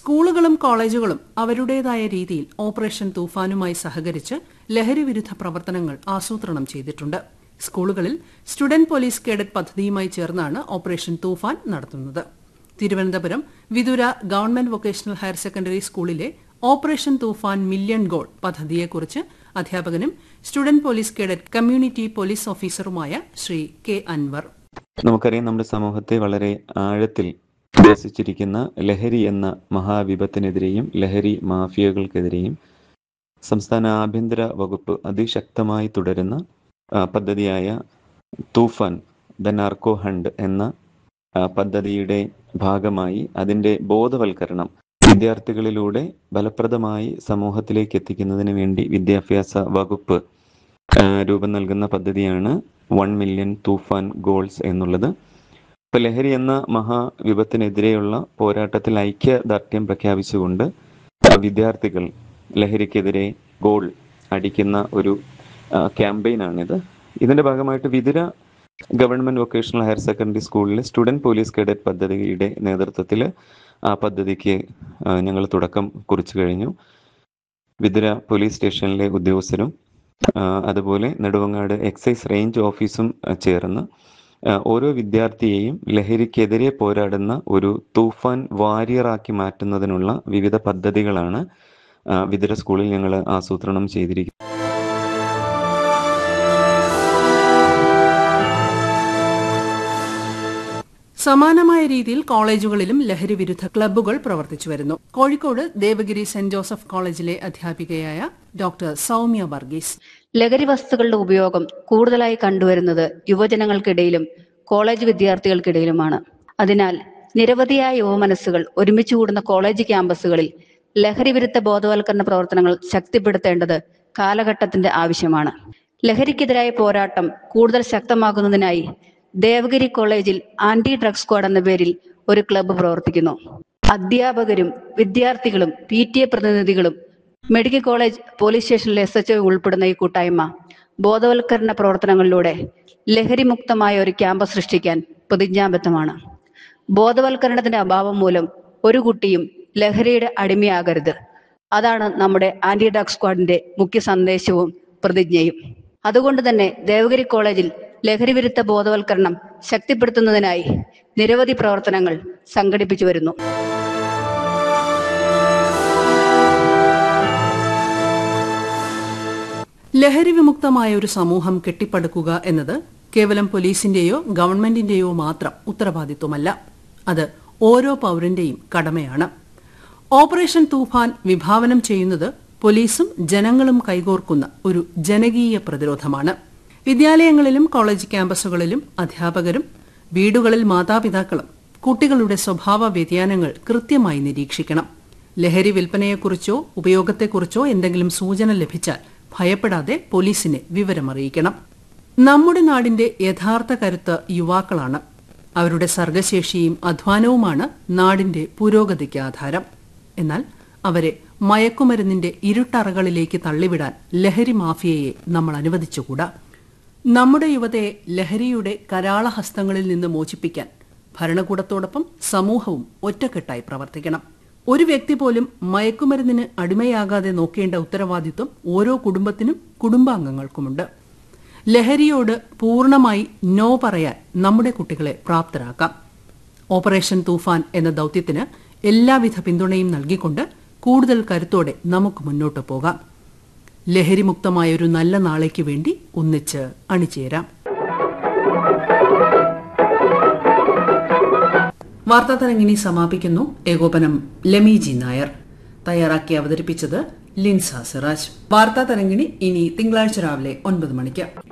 സ്കൂളുകളും കോളേജുകളും അവരുടേതായ രീതിയിൽ ഓപ്പറേഷൻ തൂഫാനുമായി സഹകരിച്ച് ലഹരിവിരുദ്ധ പ്രവർത്തനങ്ങൾ ആസൂത്രണം ചെയ്തിട്ടുണ്ട് സ്കൂളുകളിൽ സ്റ്റുഡന്റ് പോലീസ് കേഡറ്റ് പദ്ധതിയുമായി ചേർന്നാണ് ഓപ്പറേഷൻ തൂഫാൻ നടത്തുന്നത് Thiruvananthapuram Vithura government vocational higher secondary സ്കൂളിലെ ഓപ്പറേഷൻ തൂഫാൻ മില്യൺ ഗോൾ പദ്ധതിയെക്കുറിച്ച് അധ്യാപകനും student police cadet community police ഓഫീസറുമായ ശ്രീ കെ അൻവർ നമുക്കറിയാം നമ്മുടെ സമൂഹത്തെ വളരെ ആഴത്തിൽ ഗ്രസിച്ചിരിക്കുന്ന ലഹരി എന്ന മഹാവിപത്തിനെതിരെയും ലഹരി മാഫിയകൾക്കെതിരെയും സംസ്ഥാന ആഭ്യന്തര വകുപ്പ് അതിശക്തമായി തുടരുന്ന ആ, പദ്ധതിയായ തൂഫാൻ ദ നാർക്കോ ഹണ്ട് എന്ന ആ, പദ്ധതിയുടെ ഭാഗമായി അതിൻ്റെ ബോധവൽക്കരണം വിദ്യാർത്ഥികളിലൂടെ ഫലപ്രദമായി സമൂഹത്തിലേക്ക് എത്തിക്കുന്നതിന് വേണ്ടി വിദ്യാഭ്യാസ വകുപ്പ് ആ, രൂപം നൽകുന്ന പദ്ധതിയാണ് വൺ മില്യൺ തൂഫാൻ ഗോൾസ് എന്നുള്ളത് ഇപ്പൊ ലഹരി എന്ന മഹാവിപത്തിനെതിരെയുള്ള പോരാട്ടത്തിൽ ഐക്യദാർഢ്യം പ്രഖ്യാപിച്ചുകൊണ്ട് വിദ്യാർത്ഥികൾ ലഹരിക്കെതിരെ ഗോൾ അടിക്കുന്ന ഒരു ക്യാമ്പയിനാണിത് ഇതിന്റെ ഭാഗമായിട്ട് Vithura government vocational higher secondary സ്കൂളിലെ സ്റ്റുഡന്റ് പോലീസ് കേഡറ്റ് പദ്ധതിയുടെ നേതൃത്വത്തിൽ ആ പദ്ധതിക്ക് ഞങ്ങൾ തുടക്കം കുറിച്ചു കഴിഞ്ഞു വിതുര പോലീസ് സ്റ്റേഷനിലെ ഉദ്യോഗസ്ഥരും ആ, അതുപോലെ നെടുവങ്ങാട് എക്സൈസ് റേഞ്ച് ഓഫീസും ആ, ചേർന്ന് ആ, ഓരോ വിദ്യാർത്ഥിയെയും ലഹരിക്കെതിരെ പോരാടുന്ന ഒരു തൂഫാൻ വാരിയറാക്കി മാറ്റുന്നതിനുള്ള വിവിധ പദ്ധതികളാണ് ആ, വിതുര സ്കൂളിൽ ഞങ്ങൾ ആസൂത്രണം ചെയ്തിരിക്കുന്നത് സമാനമായ രീതിയിൽ കോളേജുകളിലും ലഹരി വിരുദ്ധ ക്ലബ്ബുകൾ പ്രവർത്തിച്ചു വരുന്നു കോഴിക്കോട് ദേവഗിരി സെന്റ് ജോസഫ് കോളേജിലെ അധ്യാപികയായ ഡോക്ടർ സൗമ്യ വർഗീസ് ലഹരി വസ്തുക്കളുടെ ഉപയോഗം കൂടുതലായി കണ്ടുവരുന്നത് യുവജനങ്ങൾക്കിടയിലും കോളേജ് വിദ്യാർത്ഥികൾക്കിടയിലുമാണ് അതിനാൽ നിരവധിയായ യുവമനസ്സുകൾ ഒരുമിച്ച് കൂടുന്ന കോളേജ് ക്യാമ്പസുകളിൽ ലഹരി വിരുദ്ധ ബോധവൽക്കരണ പ്രവർത്തനങ്ങൾ ശക്തിപ്പെടുത്തേണ്ടത് കാലഘട്ടത്തിന്റെ ആവശ്യമാണ് ലഹരിക്കെതിരായ പോരാട്ടം കൂടുതൽ ശക്തമാക്കുന്നതിനായി ദേവഗിരി കോളേജിൽ ആന്റി ഡ്രഗ് സ്ക്വാഡ് എന്ന പേരിൽ ഒരു ക്ലബ്ബ് പ്രവർത്തിക്കുന്നു അധ്യാപകരും വിദ്യാർത്ഥികളും പി ടി എ പ്രതിനിധികളും മെഡിക്കൽ കോളേജ് പോലീസ് സ്റ്റേഷനിലെ എസ് എച്ച് ഉൾപ്പെടുന്ന ഈ കൂട്ടായ്മ ബോധവൽക്കരണ പ്രവർത്തനങ്ങളിലൂടെ ലഹരിമുക്തമായ ഒരു ക്യാമ്പസ് സൃഷ്ടിക്കാൻ പ്രതിജ്ഞാബദ്ധമാണ് ബോധവൽക്കരണത്തിന്റെ അഭാവം മൂലം ഒരു കുട്ടിയും ലഹരിയുടെ അടിമയാകരുത് അതാണ് നമ്മുടെ ആന്റി ഡ്രഗ് സ്ക്വാഡിന്റെ മുഖ്യ സന്ദേശവും പ്രതിജ്ഞയും അതുകൊണ്ട് തന്നെ ദേവഗിരി കോളേജിൽ ലഹരി വിരുദ്ധ ബോധവൽക്കരണം ശക്തിപ്പെടുത്തുന്നതിനായി നിരവധി പ്രവർത്തനങ്ങൾ സംഘടിപ്പിച്ചു വരുന്നു ലഹരി വിമുക്തമായ ഒരു സമൂഹം കെട്ടിപ്പടുക്കുക എന്നത് കേവലം പോലീസിന്റെയോ ഗവൺമെന്റിന്റെയോ മാത്രം ഉത്തരവാദിത്വമല്ല അത് ഓരോ പൗരന്റെയും കടമയാണ് ഓപ്പറേഷൻ തൂഫാൻ വിഭാവനം ചെയ്യുന്നത് പോലീസും ജനങ്ങളും കൈകോർക്കുന്ന ഒരു ജനകീയ പ്രതിരോധമാണ് വിദ്യാലയങ്ങളിലും കോളേജ് ക്യാമ്പസുകളിലും അധ്യാപകരും വീടുകളിൽ മാതാപിതാക്കളും കുട്ടികളുടെ സ്വഭാവ വ്യതിയാനങ്ങൾ കൃത്യമായി നിരീക്ഷിക്കണം ലഹരി വിൽപ്പനയെക്കുറിച്ചോ ഉപയോഗത്തെക്കുറിച്ചോ എന്തെങ്കിലും സൂചന ലഭിച്ചാൽ ഭയപ്പെടാതെ പോലീസിനെ വിവരമറിയിക്കണം നമ്മുടെ നാടിന്റെ യഥാർത്ഥ കരുത്ത് യുവാക്കളാണ് അവരുടെ സർഗശേഷിയും അധ്വാനവുമാണ് നാടിന്റെ പുരോഗതിക്ക് ആധാരം എന്നാൽ അവരെ മയക്കുമരുന്നിന്റെ ഇരുട്ടറകളിലേക്ക് തള്ളിവിടാൻ ലഹരി മാഫിയയെ നമ്മൾ അനുവദിച്ചുകൂടാ നമ്മുടെ യുവതയെ ലഹരിയുടെ കരാളഹസ്തങ്ങളിൽ നിന്ന് മോചിപ്പിക്കാൻ ഭരണകൂടത്തോടൊപ്പം സമൂഹവും ഒറ്റക്കെട്ടായി പ്രവർത്തിക്കണം ഒരു വ്യക്തി പോലും മയക്കുമരുന്നിന് അടിമയാകാതെ നോക്കേണ്ട ഉത്തരവാദിത്വം ഓരോ കുടുംബത്തിനും കുടുംബാംഗങ്ങൾക്കുമുണ്ട് ലഹരിയോട് പൂർണ്ണമായി നോ പറയാൻ നമ്മുടെ കുട്ടികളെ പ്രാപ്തരാക്കാം ഓപ്പറേഷൻ തൂഫാൻ എന്ന ദൌത്യത്തിന് എല്ലാവിധ പിന്തുണയും നൽകിക്കൊണ്ട് കൂടുതൽ കരുത്തോടെ നമുക്ക് മുന്നോട്ട് പോകാം ലഹരിമുക്തമായ ഒരു നല്ല നാളേക്ക് വേണ്ടി ഒന്നിച്ച് അണിചേരാം വാർത്താ തരങ്ങിനി സമാപിക്കുന്നു ഏകോപനം ലമി ജി നായർ തയ്യാറാക്കി അവതരിപ്പിച്ചത് ലിൻസ സിറാജ് വാർത്താ തരങ്ങിണി ഇനി തിങ്കളാഴ്ച രാവിലെ ഒൻപത് മണിക്ക്